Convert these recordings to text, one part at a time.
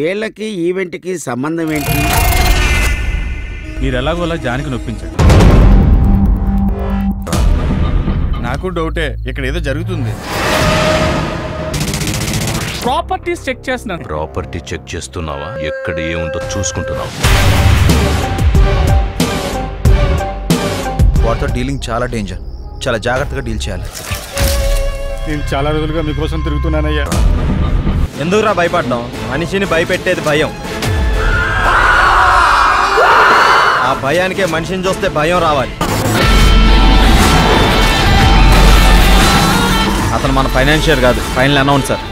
వీళ్ళకి ఈవెంట్కి సంబంధం ఏంటి మీరు ఎలాగోలా జానికి నొప్పించండి నాకు డౌటే ఇక్కడ ఏదో జరుగుతుంది ప్రాపర్టీస్ చెక్ చేస్తున్నాను ప్రాపర్టీ చెక్ చేస్తున్నావా ఎక్కడ ఏముందో చూసుకుంటున్నావు వాటితో డీలింగ్ చాలా డేంజర్ చాలా జాగ్రత్తగా డీల్ చేయాలి నేను చాలా రోజులుగా మీకోసం తిరుగుతున్నానయ్యా ఎందుకురా భయపడ్డాం మనిషిని భయపెట్టేది భయం ఆ భయానికే మనిషిని చూస్తే భయం రావాలి అతను మన ఫైనాన్షియర్ కాదు ఫైనల్ అనౌన్సర్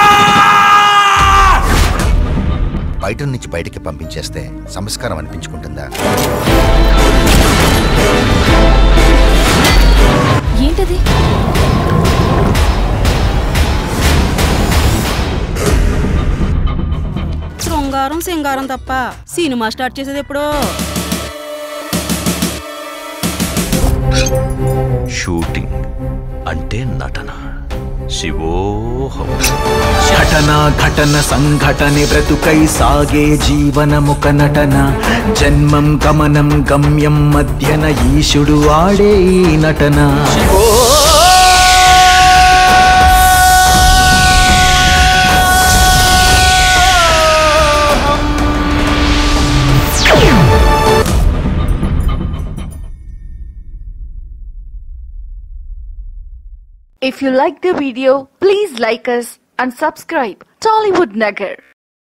బయట నుంచి బయటికి పంపించేస్తే సంస్కారం అనిపించుకుంటుందా ఏంటది శృంగారం సింగారం తప్ప సినిమా స్టార్ట్ చేసేది ఎప్పుడో షూటింగ్ అంటే నటన శివోహం ఘటన ఘటన సంఘటನೆ బ్రతుకై సాగే జీవనముక నటన జన్మం గమనం గమ్యం మధ్యన ఈశుడు ఆడే ఈ నటన If you like the video, please like us and subscribe Tollywood Nagar.